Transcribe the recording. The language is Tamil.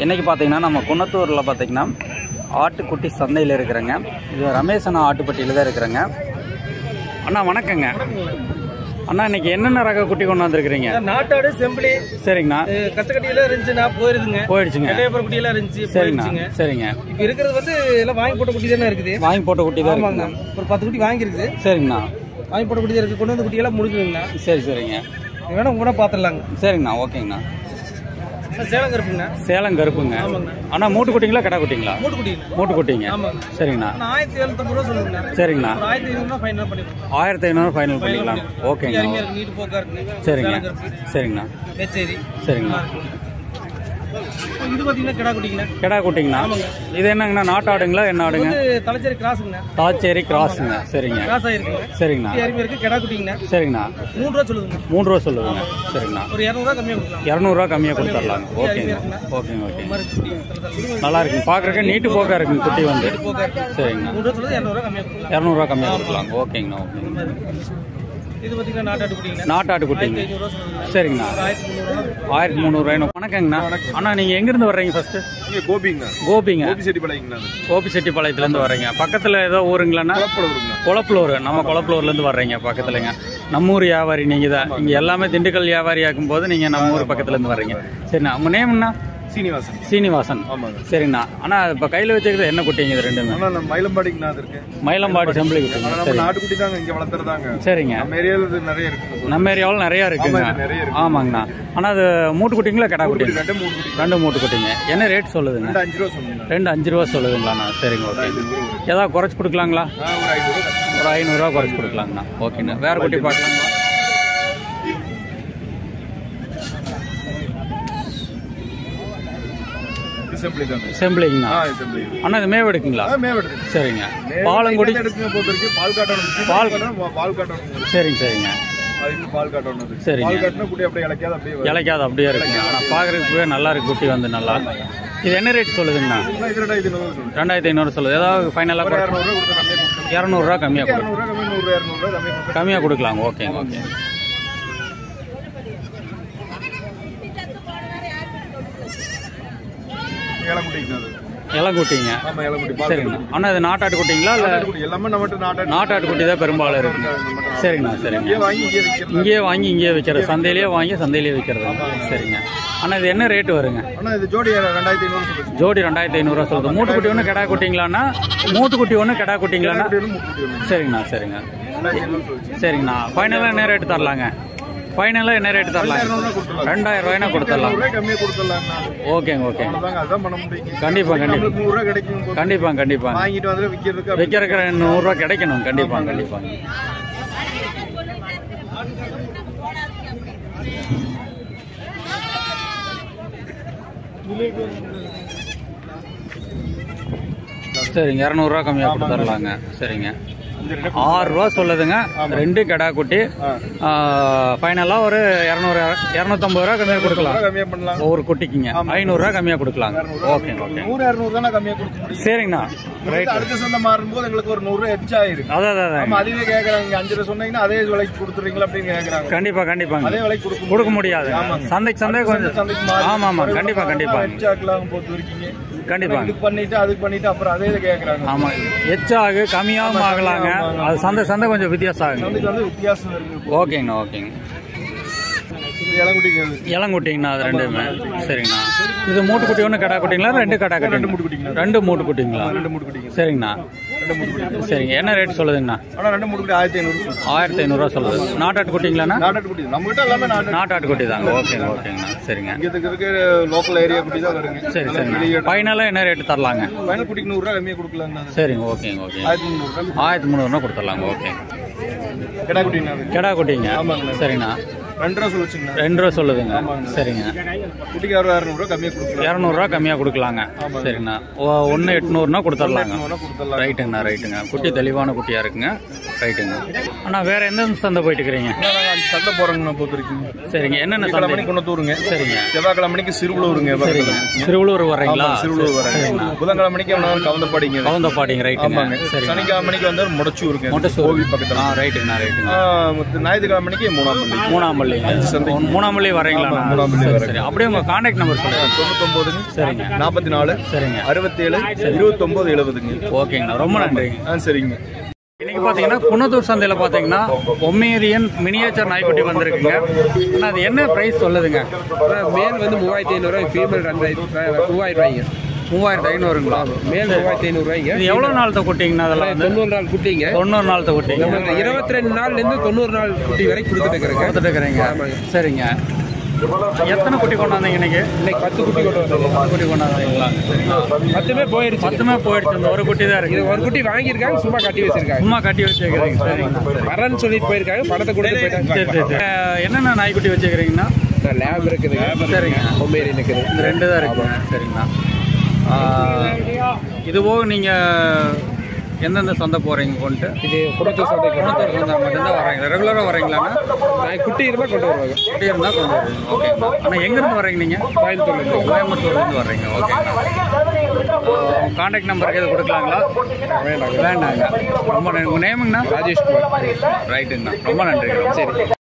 இன்றைக்கி பார்த்தீங்கன்னா நம்ம குன்னத்தூரில் பார்த்தீங்கன்னா ஆட்டுக்குட்டி சந்தையில் இருக்கிறேங்க இது ரமேஷ் அண்ணா ஆட்டுப்பட்டியில் தான் இருக்கிறேங்க அண்ணா வணக்கங்க அண்ணா இன்னைக்கு என்னென்ன ரக குட்டி கொண்டு வந்திருக்கிறீங்க நாட்டாடு செம்பிளி சரிங்கண்ணா கச்சக்கட்டியெல்லாம் இருந்துச்சுன்னா போயிருதுங்க போயிடுச்சுங்க வெள்ளையப்பர் குட்டியெல்லாம் இருந்துச்சு சரிங்கண்ணா போயிடுச்சுங்க சரிங்க இப்போ இருக்கிறது வந்து எல்லாம் வாங்கி போட்ட குட்டி தானே இருக்குது வாங்கி போட்ட குட்டி தான் ஆமாங்க இருக்குங்க ஒரு பத்து குட்டி வாங்கியிருக்குது சரிங்கண்ணா வாங்கி போட்ட குட்டி தான் இருக்குது கொண்டு வந்து குட்டியெல்லாம் முடிஞ்சுதுங்கண்ணா சரி சரிங்க நீங்க வேணா உங்க கூட பார்த்துடலாங்க சரிங்கண்ணா ஓகேங்கண்ணா சேலம் கருப்புங்கண்ணா சேலம் கருப்புங்க ஆமாங்கண்ணா அண்ணா மூட்டு குட்டிங்களா கடா குட்டிங்களா மூட்டு குட்டிங்கண்ணா மூட்டு குட்டிங்க ஆமாங்க சரிங்கண்ணா நான் ஆயிரத்தி எழுநூத்தம்பது ரூபா சொல்லுங்கண்ணா சரிங்கண்ணா ஒரு ஆயிரத்தி ஐநூறுனா ஃபைனல் பண்ணி கொடுங்க ஆயிரத்தி ஐநூறு ஃபைனல் பண்ணிக்கலாம் ஓகேங்க அருமையாக இருக்கு நீட்டு போக்கா இருக்குங்க சரிங்க சேலம் கருப்பு சரிங்கண்ணா மேச்சேரி சரிங்கண்ணா இது பார்த்தீங்கன்னா கிடா குட்டிங்கண்ணா கிடா குட்டிங்கண்ணா இது என்னங்கண்ணா நாட்டு ஆடுங்களா என்ன ஆடுங்க வந்து தலைச்சேரி கிராஸுங்கண்ணா தாச்சேரி கிராஸுங்க சரிங்க கிராஸ் ஆயிருக்குங்க சரிங்கண்ணா குட்டி அருமையாக இருக்கு கிடா குட்டிங்கண்ணா சரிங்கண்ணா மூணு ரூபா சொல்லுதுங்க மூணு ரூபா சொல்லுதுங்க சரிங்கண்ணா ஒரு இரநூறுவா கம்மியாக கொடுக்கலாம் இரநூறுவா கம்மியாக கொடுத்துர்லாங்க ஓகேங்க ஓகேங்க ஓகேங்க மாதிரி குட்டி தலை தலை. நல்லா இருக்குங்க பார்க்குறக்கு நீட்டு போக்கா இருக்குங்க குட்டி வந்து போக்கா இருக்கு சரிங்கண்ணா மூணு ரூபா சொல்லுது இரநூறுவா கம்மியாக கொடுக்கலாம் இரநூறுவா கம்மியாக கொடுக்கலாங்க ஓகேங்கண்ணா ஓகேங்க இது பார்த்தீங்கன்னா நாட்டாட்டு குட்டிங்கண்ணா நாட்டாடு குட்டிங்க ஐநூறுரூவா சொல்லுதுங்க சரிங்கண்ணா ஆயிரத்தி முந்நூறுவா ஆயிரத்தி முந்நூறுவாயின்னு வணக்கங்கண்ணா அண்ணா நீங்கள் எங்கேருந்து வர்றீங்க ஃபஸ்ட்டு இங்க கோபிங்கண்ணா கோபிங்க கோபி செட்டிப்பாளையங்கண்ணா கோபிச்செட்டிப்பாளையத்துலேருந்து வர்றீங்க பக்கத்தில் ஏதோ ஊருங்களாண்ணா குளப்படூருங்கண்ணா குளப்பலூர் நம்ம குளப்பலூர்லேருந்து வர்றீங்க பக்கத்துலங்க நம்ம ஊர் வியாபாரி நீங்கள் தான் இங்கே எல்லாமே திண்டுக்கல் வியாபாரி ஆக்கும்போது நீங்கள் நம்ம ஊர் பக்கத்துலேருந்து வர்றீங்க சரிண்ணா உங்கள் நேம்ண்ணா சீனிவாசன் சீனிவாசன் ஆமாங்க சரிண்ணா அண்ணா இப்போ கையில் வச்சுக்கிறது என்ன குட்டிங்க இது ரெண்டுமே ஆனா நம்ம மயிலம்பாடிங்கண்ணா அது இருக்கு மயிலம்பாடி செம்பிளி குட்டிங்க ஆனா நம்ம சரி நாட்டுக்குட்டி தாங்க இங்க வளர்த்துறதாங்க சரிங்க நம்ம ஏரியால இது நிறைய இருக்கு நம்ம ஏரியாவில் நிறையா இருக்குங்க ஆமா, இது நிறைய இருக்கு. ஆமாங்கண்ணா ஆனால் அது மூட்டு குட்டிங்களா கடா குட்டிங்க ரெண்டு மூணு குட்டி ரெண்டு மூட்டு குட்டிங்க என்ன ரேட் சொல்லுதுங்க ரெண்டு அஞ்சு ரூபா சொன்னீங்க ரெண்டு அஞ்சு ரூபா சொல்லுதுங்களாண்ணா சரிங்க ஓகே ஏதாவது குறைச்சி கொடுக்கலாங்களா ஒரு ஐநூறு ரூபா ஒரு ஐநூறுரூவா குறைச்சி கொடுக்கலாங்கண்ணா ஓகேண்ணா வேற குட்டி பார்க்கலாங்களா அசம்பிளி தாங்க செம்பிளிங்கண்ணா ஆ அசம்பிளி அண்ணா இது மேவ எடுக்குங்களா ஆ மேவெடுது சரிங்க பாலங்குடி எடுக்குங்க பொறுத்த வரைக்கும் பால் காட்டணும் பால் பால் பால் காட்டணும் சரிங்க சரிங்க அதுக்கு பால் காட்டணும் அது. சரிங்க. பால் காட்டினா குட்டி அப்படியே இலக்கியாது அப்படியே வரும். இலைக்காது அப்படியே இருக்குங்க ஆனால் பார்க்குறதுக்கு நல்லா இருக்கு குட்டி வந்து நல்லா இது என்ன ரேட் சொல்லுதுங்கண்ணா ஆனா இது ரெண்டாயிரத்தி ஐநூறு சொல்லுங்க ரெண்டாயிரத்தி ஐநூறு சொல்லுது ஏதாவது ஃபைனலாக ஒரு குறைச்சி இரநூறுவா கொடுத்து கம்மியாக கொடுத்துருங்க இரநூறுவா கம்மியாக கொடு இரநூறுவா கம்மி நூறு இரநூறுவா கம்மியாக கொடுத்துருங்க கம்மியாக கொடுக்கலாங்க ஓகேங்க ஓகே இளங்குட்டிங்க அது இளங்குட்டிங்க ஆமா இளங்குட்டி பால் சரிங்கண்ணா அண்ணா இது நாட்டாட்டு குட்டிங்களா இல்லை நாட்டுக்குட்டி எல்லாமே நம்மகிட்ட நாட்டாட்டு நாட்டாட்டு குட்டி தான் பெரும்பாலும் இருக்குங்க சரிங்கண்ணா சரிங்க இங்கே வாங்கி இங்கே விற்கிறது இங்கேயே வாங்கி இங்கேயே விற்கிறது சந்தையிலேயே வாங்கி சந்தையிலேயே விற்கிறது சரிங்க அண்ணா இது என்ன ரேட்டு வருங்க ஆனா இது ஜோடி ரெண்டாயிரத்தி ஐநூறு சொல்லுது ஜோடி ரெண்டாயிரத்தி ஐநூறுரூவா சொல்லுது மூட்டு குட்டி ஒன்று கிடா குட்டிங்களாண்ணா மூட்டு குட்டி ஒன்று கிடா குட்டிங்களாண்ணா முப்பத்தி ஒன்று சரிங்கண்ணா சரிங்க ரெண்டாயிரத்தி ஐநூறு சொல்லுச்சு சரிங்கண்ணா ஃபைனலாக என்ன ரேட்டு தரலாங்க ஃபைனலாக என்ன ரேட்டு தரலாங்க ரெண்டாயிரம் ரூபாய்னா கொடுத்துடலாம் நூறுரூவா கம்மியாக கொடுத்துடலாங்கண்ணா ஓகேங்க ஓகேங்க அவ்வளோதாங்க அதான் பண்ண முடியும் கண்டிப்பாக கண்டிப்பாக நம்மளுக்கு நூறுரூவா கிடைக்கும் போது கண்டிப்பாக கண்டிப்பாக வாங்கிட்டு வந்து விற்கிறதுக்கு அப்படி விற்கிறக்கிற நூறுரூவா கிடைக்கணும் கண்டிப்பாக கண்டிப்பாங்க சரிங்க இரநூறுவா கம்மியாக கொடுத்துடலாங்க சரிங்க இந்த ரெண்டு ஆறு ரூபா சொல்லுதுங்க ரெண்டு கடா குட்டி ஃபைனலாக ஒரு இரநூறு இரநூத்தம்பது ரூபா கம்மியாக கொடுக்கலாம் ரூபா கம்மியாக பண்ணலாம் ஒவ்வொரு குட்டிக்குங்க ஐநூறுரூவா கம்மியாக கொடுக்கலாங்க ஓகேங்க ஓகே நூறு இரநூறு தானே கம்மியாக கொடுக்க முடியும் சரிங்கண்ணா ரைட் அடுத்த சந்தை மாறும்போது எங்களுக்கு ஒரு நூறுரூவா எச்சா ஆயிருக்கு அதான் அதான் அதான் ஆமா அதுவே கேட்கறாங்க அஞ்சு ரூபா சொன்னீங்கன்னா அதே விலைக்கு கொடுத்துறீங்களா அப்படின்னு கேட்கறாங்க கண்டிப்பாக கண்டிப்பாங்க அதே விலைக்கு கொடுக்க கொடுக்க முடியாது சந்தைக்கு சந்தை கொஞ்சம் சந்தைக்கு மாறி ஆமாம் ஆமாம் கண்டிப்பாக கண்டிப்பாக எச்சாக்கலாம் போட்டு இருக்கீங்க கண்டிப்பாக இது பண்ணிட்டு அதுக்கு பண்ணிட்டு அப்புறம் அதே இதை கேட்கறாங்க ஆமாம் எச்சாகு கம்மியாகவும் ஆகலாங்க அது சந்தை சந்தை கொஞ்சம் வித்தியாசம் ஆகுங்க சந்தைக்கு வந்து வித்தியாசம் இருக்கு ஓகேங்கண்ணா ஓகேங்க இது இளங்குட்டிங்க அது. இளங்குட்டிங்கண்ணா அது ரெண்டுமே சரிங்கண்ணா இது மூட்டுக்குட்டி ஒன்று கடா குட்டிங்களா ரெண்டு கடா குட்டி ரெண்டு மூட்டு குட்டிங்க ரெண்டு மூட்டு குட்டிங்களா ரெண்டு மூட்டு குட்டிங்க சரிங்கண்ணா ரெண்டு மூட்டு குட்டிங்க சரிங்க என்ன ரேட் சொல்லுதுங்கண்ணா ஆனா ரெண்டு மூட்டு குட்டி ஆயிரத்தி ஐநூறு சொல்லுங்க. ஆயிரத்தி ஐநூறுரூவா சொல்லுது நாட்டாட்டு குட்டிங்களாண்ணா நாட்டாட்டு குட்டி நம்ம கிட்ட எல்லாமே நாட்டு நாட்டாட்டு குட்டி தாங்க ஓகேங்க ஓகேங்கண்ணா சரிங்க இங்க இருக்க லோக்கல் ஏரியா குட்டி தான் வருங்க சரி சரிங்க ஃபைனலாக என்ன ரேட்டு தரலாங்க ஃபைனல் குட்டிக்கு நூறுரூவா கம்மியாக கொடுக்கலாங்க சரிங்க ஓகேங்க ஓகே ஆயிரத்தி முந்நூறுரூவா ஆயிரத்தி முந்நூறுனா கொடுத்துடலாங்க ஓகே கிடா குட்டிங்க அது. கெடா குட்டிங்க ஆமாங்கண்ணா. சரிங்கண்ணா ரெண்டு ரூபா சொல்லிச்சுங்கண்ணா ரெண்டு ரூபா சொல்லுதுங்க சரிங்க குட்டிக்கு அறுபது இரநூறுவா கம்மியாக கொடுக்கலாம் இரநூறுவா கம்மியாக கொடுக்கலாங்க சரிங்கண்ணா ஒன்று எட்நூறுனா கொடுத்துடலாங்க வேணா கொடுத்துடலாம் ரைட்டுங்கண்ணா ரைட்டுங்க குட்டி தெளிவான குட்டியாக இருக்குங்க ரைட்டுங்க அண்ணா வேற எந்த சந்தை போயிட்டு இருக்கிறீங்க ஆனா, நாங்க அஞ்சு சந்தை போறோங்கண்ணா பொறுத்திருக்கீங்க சரிங்க என்னென்ன சந்தை கிழமணிக்கு கொண்டத்தூருங்க சரிங்க செவ்வாய்க்கிழமணிக்கு சிறுவலூருங்க சரிங்க சிறுவலூர் வர்றீங்களா சிறுவலூர் வரேன் புதன்கிழமணிக்கு அவனால கவுந்தப்பாடிங்க கவுந்தப்பாடிங்க ரைட்டுங்க ஆமாங்க சரிங்க சனிக்கிழமணிக்கு வந்து முடச்சூருங்க மொட்டை கோவில் பக்கத்துல ஆ ரைட்டுங்கண்ணா ரைட்டுங்க ஆ, மத்த ஞாயிற்றுக்கிழமணிக்கு மூணாம் பள்ளி மூணாம் பள்ளி பள்ளிங்க சந்தை. மூணாம் பள்ளி வரீங்களா மூணாம் பள்ளி சரி, வரேங்க. சரி அப்படியே உங்கள் காண்டாக்ட் நம்பர் சொல்லுங்கள் தொண்ணூத்தொம்போதுங்க சரிங்க நாற்பத்தி நாலு சரிங்க அறுபத்தேழு இருபத்தொம்போது எழுபதுங்க ஓகேங்கண்ணா ரொம்ப நன்றிங்க ஆ சரிங்க இன்னைக்கு பார்த்தீங்கன்னா குன்னத்தூர் சந்தையில் பார்த்தீங்கன்னா பொம்மேரியன் மினியேச்சர் நாய்க்குட்டி வந்திருக்குங்க ஆனால் அது என்ன ப்ரைஸ் சொல்லுதுங்க மேல் வந்து மூவாயிரத்தி ஐநூறுரூவா ஃபீமேல் ரெண்டாயிரத்தி மூவாயிரம் ரூபாய்ங்க மூவாயிரத்து ஐநூறுங்களா மேல் மூவாயிரத்தி ஐநூறுரூவாய்ங்க இது எவ்வளோ நாளத்தை குட்டிங்கண்ணா அதெல்லாம் வந்து தொண்ணூறு நாள் குட்டிங்க தொண்ணூறு நாளத்தை குட்டிங்க நம்ம இருபத்தி ரெண்டு நாள்லேருந்து தொண்ணூறு நாள் குட்டி வரைக்கும் கொடுத்துட்டு இருக்கிறேங்க கொடுத்துட்டு இருக்கிறீங்க சரிங்க எத்தனை குட்டி கொண்டாந்தீங்க இன்னைக்கு இன்னைக்கு பத்து குட்டி கொண்டு வந்தது குட்டி கொண்டாந்தீங்களா சரிங்களா பத்துமே போயிருச்சு பத்துமே போயிடுச்சு இந்த ஒரு குட்டி தான் இது இருக்கு ஒரு குட்டி வாங்கியிருக்காங்க சும்மா கட்டி வச்சிருக்காங்க சும்மா கட்டி வச்சுக்கிறீங்க சரிங்க சரி வரேன்னு சொல்லிட்டு போயிருக்காங்க பணத்தை கொடுத்து சரி போயிட்டாங்க சரி சரி அஹ், என்னென்ன நாய்க்குட்டி வச்சுக்கிறீங்கன்னா லேப் இருக்குதுங்க சரிங்க பொம்மேரி இருக்குது இந்த ரெண்டு தான் இருக்குங்க சரிங்கண்ணா ஆஹ், இது போக நீங்கள் எந்தெந்த சந்தை போகிறீங்க கொண்டு இது குடத்தூர் சந்தைக்கு குணத்தூர் சந்தை மட்டும்தான் வர்றீங்க ரெகுலராக வர்றீங்களாண்ணா நான் குட்டி இருந்தால் கொண்டு வருவாங்க குட்டி இருந்தால் கொண்டு வருவீங்க ஓகேங்கண்ணா ஆனால் எங்கேருந்து வர்றீங்க நீங்கள் கோயம்புத்தூர்லேருந்து கோயம்புத்தூர்லேருந்து வர்றீங்க ஓகேங்கண்ணா காண்டாக்ட் நம்பருக்கு எது கொடுக்கலாங்களா வேண்டாங்க வேண்டாங்க ரொம்ப நன்றி உங்கள் நேமுங்கண்ணா ராஜேஷ்குமார் ரைட்டுங்கண்ணா ரொம்ப நன்றிங்க சரி